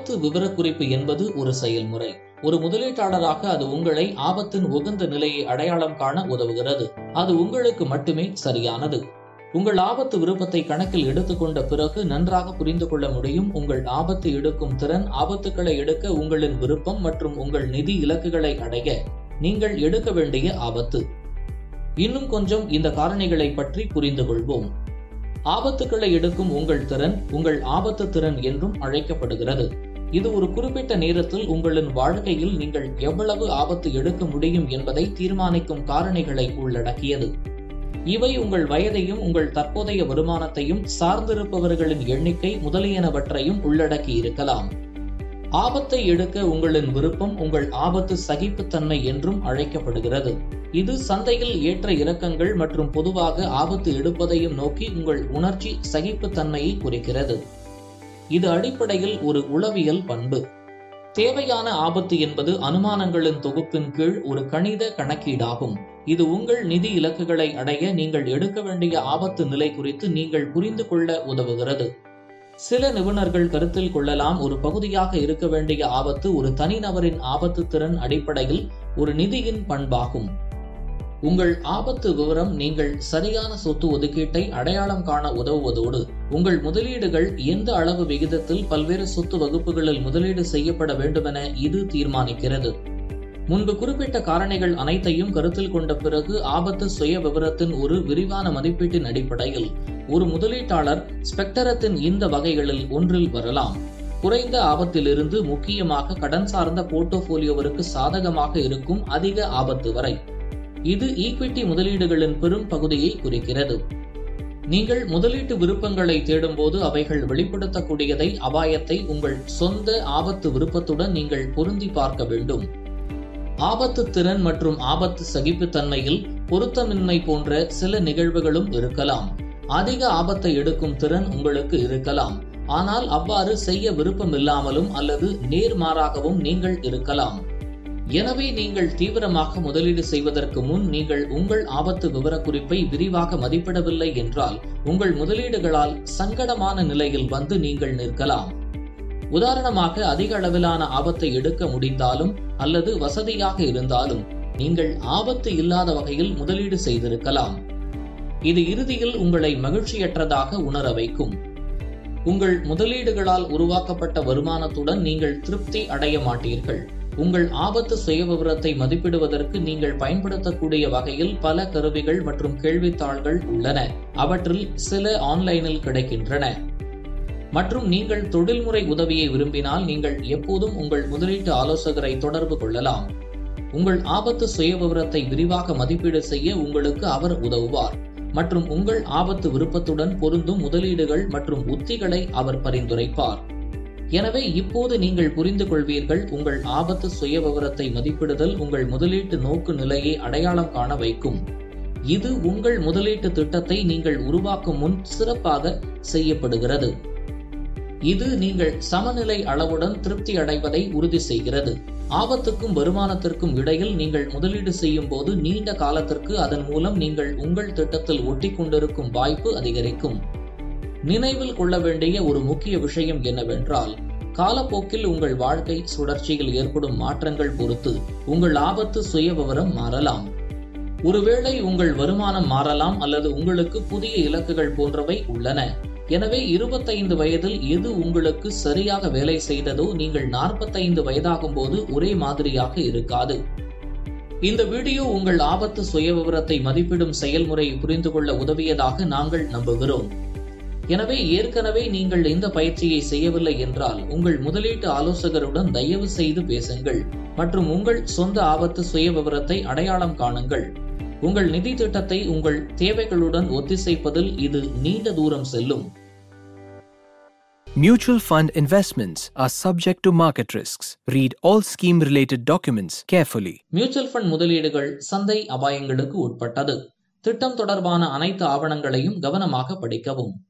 ஆபத்து விவரக்குறிப்பு என்பது ஒரு செயல்முறை ஒரு முதலீட்டாளராக அது உங்களை ஆபத்தின் உகந்த நிலையை அடையாளம் காண உதவுகிறது அது உங்களுக்கு மட்டுமே சரியானது உங்கள் ஆபத்து விருப்பத்தை கணக்கில் எடுத்துக்கொண்ட பிறகு நன்றாக புரிந்து கொள்ள முடியும் உங்கள் ஆபத்து எடுக்கும் திறன் ஆபத்துக்களை எடுக்க உங்களின் விருப்பம் மற்றும் உங்கள் நிதி இலக்குகளை அடைய நீங்கள் எடுக்க வேண்டிய ஆபத்து இன்னும் கொஞ்சம் இந்த காரணிகளை பற்றி புரிந்து கொள்வோம் ஆபத்துக்களை எடுக்கும் உங்கள் திறன் உங்கள் ஆபத்து திறன் என்றும் அழைக்கப்படுகிறது இது ஒரு குறிப்பிட்ட நேரத்தில் உங்களின் வாழ்க்கையில் நீங்கள் எவ்வளவு ஆபத்து எடுக்க முடியும் என்பதை தீர்மானிக்கும் காரணிகளை உள்ளடக்கியது இவை உங்கள் வயதையும் உங்கள் தற்போதைய வருமானத்தையும் சார்ந்திருப்பவர்களின் எண்ணிக்கை முதலியனவற்றையும் உள்ளடக்கி இருக்கலாம் ஆபத்தை எடுக்க உங்களின் விருப்பம் உங்கள் ஆபத்து சகிப்புத்தன்மை என்றும் அழைக்கப்படுகிறது இது சந்தையில் ஏற்ற இறக்கங்கள் மற்றும் பொதுவாக ஆபத்து எடுப்பதையும் நோக்கி உங்கள் உணர்ச்சி சகிப்புத்தன்மையை குறிக்கிறது இது அடிப்படையில் ஒரு உளவியல் பண்பு தேவையான ஆபத்து என்பது அனுமானங்களின் தொகுப்பின் கீழ் ஒரு கணித கணக்கீடாகும் இது உங்கள் நிதி இலக்குகளை அடைய நீங்கள் எடுக்க வேண்டிய ஆபத்து நிலை குறித்து நீங்கள் புரிந்து கொள்ள உதவுகிறது சில நிபுணர்கள் கருத்தில் கொள்ளலாம் ஒரு பகுதியாக இருக்க வேண்டிய ஆபத்து ஒரு தனிநபரின் ஆபத்து திறன் அடிப்படையில் ஒரு நிதியின் பண்பாகும் உங்கள் ஆபத்து விவரம் நீங்கள் சரியான சொத்து ஒதுக்கீட்டை அடையாளம் காண உதவுவதோடு உங்கள் முதலீடுகள் எந்த அளவு விகிதத்தில் பல்வேறு சொத்து வகுப்புகளில் முதலீடு செய்யப்பட வேண்டுமென இது தீர்மானிக்கிறது முன்பு குறிப்பிட்ட காரணிகள் அனைத்தையும் கருத்தில் கொண்ட பிறகு ஆபத்து சுய விவரத்தின் ஒரு விரிவான மதிப்பீட்டின் அடிப்படையில் ஒரு முதலீட்டாளர் ஸ்பெக்டரத்தின் இந்த வகைகளில் ஒன்றில் வரலாம் குறைந்த ஆபத்திலிருந்து முக்கியமாக கடன் சார்ந்த போர்ட்டோபோலியோவிற்கு சாதகமாக இருக்கும் அதிக ஆபத்து வரை இது ஈக்விட்டி முதலீடுகளின் பெரும் பகுதியை குறிக்கிறது நீங்கள் முதலீட்டு விருப்பங்களை தேடும்போது அவைகள் வெளிப்படுத்தக்கூடியதை அபாயத்தை உங்கள் சொந்த ஆபத்து விருப்பத்துடன் நீங்கள் பொருந்தி பார்க்க வேண்டும் ஆபத்து திறன் மற்றும் ஆபத்து சகிப்புத்தன்மையில் பொருத்தமின்மை போன்ற சில நிகழ்வுகளும் இருக்கலாம் அதிக ஆபத்தை எடுக்கும் திறன் உங்களுக்கு இருக்கலாம் ஆனால் அவ்வாறு செய்ய விருப்பமில்லாமலும் அல்லது நேர்மாறாகவும் நீங்கள் இருக்கலாம் எனவே நீங்கள் தீவிரமாக முதலீடு செய்வதற்கு முன் நீங்கள் உங்கள் ஆபத்து விவரக்குறிப்பை விரிவாக மதிப்பிடவில்லை என்றால் உங்கள் முதலீடுகளால் சங்கடமான நிலையில் வந்து நீங்கள் நிற்கலாம் உதாரணமாக அதிக அளவிலான ஆபத்தை எடுக்க முடிந்தாலும் அல்லது வசதியாக இருந்தாலும் நீங்கள் ஆபத்து இல்லாத வகையில் முதலீடு செய்திருக்கலாம் இது இறுதியில் உங்களை மகிழ்ச்சியற்றதாக உணர வைக்கும் உங்கள் முதலீடுகளால் உருவாக்கப்பட்ட வருமானத்துடன் நீங்கள் திருப்தி அடைய மாட்டீர்கள் உங்கள் ஆபத்து சுயவிவரத்தை மதிப்பிடுவதற்கு நீங்கள் பயன்படுத்தக்கூடிய வகையில் பல கருவிகள் மற்றும் கேள்வித்தாள்கள் உள்ளன அவற்றில் சில ஆன்லைனில் கிடைக்கின்றன மற்றும் நீங்கள் தொழில்முறை உதவியை விரும்பினால் நீங்கள் எப்போதும் உங்கள் முதலீட்டு ஆலோசகரை தொடர்பு கொள்ளலாம் உங்கள் ஆபத்து சுயவிவரத்தை விரிவாக மதிப்பீடு செய்ய உங்களுக்கு அவர் உதவுவார் மற்றும் உங்கள் ஆபத்து விருப்பத்துடன் பொருந்தும் முதலீடுகள் மற்றும் உத்திகளை அவர் பரிந்துரைப்பார் எனவே இப்போது நீங்கள் புரிந்து கொள்வீர்கள் உங்கள் ஆபத்து சுயவிவரத்தை மதிப்பிடுதல் உங்கள் முதலீட்டு நோக்கு நிலையை அடையாளம் காண வைக்கும் இது உங்கள் முதலீட்டு திட்டத்தை நீங்கள் உருவாக்கும் முன் சிறப்பாக செய்யப்படுகிறது இது நீங்கள் சமநிலை அளவுடன் திருப்தி அடைவதை உறுதி செய்கிறது ஆபத்துக்கும் வருமானத்திற்கும் இடையில் நீங்கள் முதலீடு செய்யும் போது நீண்ட காலத்திற்கு அதன் மூலம் நீங்கள் உங்கள் திட்டத்தில் ஒட்டி கொண்டிருக்கும் வாய்ப்பு அதிகரிக்கும் நினைவில் கொள்ள வேண்டிய ஒரு முக்கிய விஷயம் என்னவென்றால் காலப்போக்கில் உங்கள் வாழ்க்கை சுழற்சியில் ஏற்படும் மாற்றங்கள் பொறுத்து உங்கள் ஆபத்து சுய விவரம் மாறலாம் ஒருவேளை உங்கள் வருமானம் மாறலாம் அல்லது உங்களுக்கு புதிய இலக்குகள் போன்றவை உள்ளன எனவே இருபத்தைந்து வயதில் எது உங்களுக்கு சரியாக வேலை செய்ததோ நீங்கள் நாற்பத்தைந்து வயதாகும் போது ஒரே மாதிரியாக இருக்காது இந்த வீடியோ உங்கள் ஆபத்து சுயவிவரத்தை மதிப்பிடும் செயல்முறையை புரிந்து கொள்ள உதவியதாக நாங்கள் நம்புகிறோம் எனவே ஏற்கனவே நீங்கள் இந்த பயிற்சியை செய்யவில்லை என்றால் உங்கள் முதலீட்டு ஆலோசகருடன் தயவு செய்து பேசுங்கள் மற்றும் உங்கள் சொந்த ஆபத்து சுயவிவரத்தை அடையாளம் காணுங்கள் உங்கள் நிதி திட்டத்தை உங்கள் தேவைகளுடன் ஒத்திசைப்பதில் இது நீண்ட தூரம் செல்லும் Mutual fund investments are subject to market risks. Read all scheme related documents carefully. Mutual fund முதலீடுகள் சந்தை அபாயங்களுக்கு உட்பட்டது திட்டம் தொடர்பான அனைத்து ஆவணங்களையும் கவனமாக படிக்கவும்